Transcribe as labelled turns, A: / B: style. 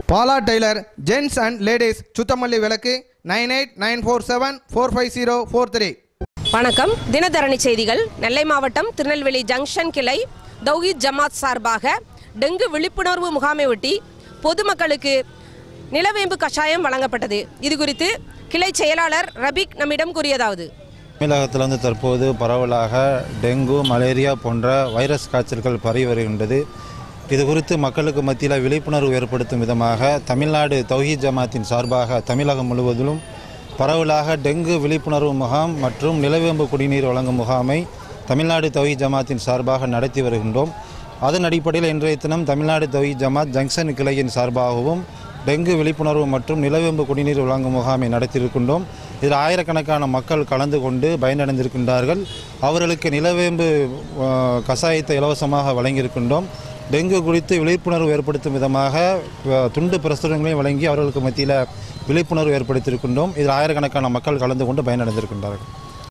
A: Bala tailor gents and ladies Suthamalli விளக்கு nine eight nine four seven four five zero four three
B: வணக்கம் தினதரணி செய்திகள் நெல்லை மாவட்டம் திருநெல்வேலி ஜங்ஷன் கிளை தௌஹீத் ஜமாத் சார்பாக டெங்கு விழிப்புணர்வு முகாமை ஒட்டி பொதுமக்களுக்கு நிலவேம்பு கஷாயம் வழங்கப்பட்டது இது குறித்து கிளை செயலாளர் ரபிக் நம்மிடம் கூறியதாவது
C: தமிழகத்தில் வந்து தற்போது பரவலாக டெங்கு மலேரியா போன்ற வைரஸ் காய்ச்சல்கள் பரவி வருகின்றது இது குறித்து மக்களுக்கு மத்தியில் விழிப்புணர்வு ஏற்படுத்தும் விதமாக தமிழ்நாடு தௌஹீத் ஜமாத்தின் சார்பாக தமிழகம் முழுவதிலும் பரவலாக டெங்கு விழிப்புணர்வு முகாம் மற்றும் நிலவேம்பு குடிநீர் வழங்கும் முகாமை தமிழ்நாடு தௌஹீத் ஜமாத்தின் சார்பாக நடத்தி வருகின்றோம் அதன் அடிப்படையில் இன்றைய தினம் தமிழ்நாடு தௌஹீத் ஜமாத் ஜங்ஷன் கிளையின் சார்பாகவும் டெங்கு விழிப்புணர்வு மற்றும் நிலவேம்பு குடிநீர் வழங்கும் முகாமை நடத்தியிருக்கின்றோம் இதில் ஆயிரக்கணக்கான மக்கள் கலந்து கொண்டு பயனடைந்திருக்கின்றார்கள் அவர்களுக்கு நிலவேம்பு அஹ், கஷாயத்தை இலவசமாக வழங்கியிருக்கின்றோம் டெங்கு குறித்து விழிப்புணர்வு ஏற்படுத்தும் விதமாக அஹ், துண்டு பிரசுரங்களையும் வழங்கி அவர்களுக்கு மத்தியில் விழிப்புணர்வு ஏற்படுத்தியிருக்கின்றோம் இதில் ஆயிரக்கணக்கான மக்கள் கலந்து கொண்டு பயனடைந்திருக்கின்றார்கள்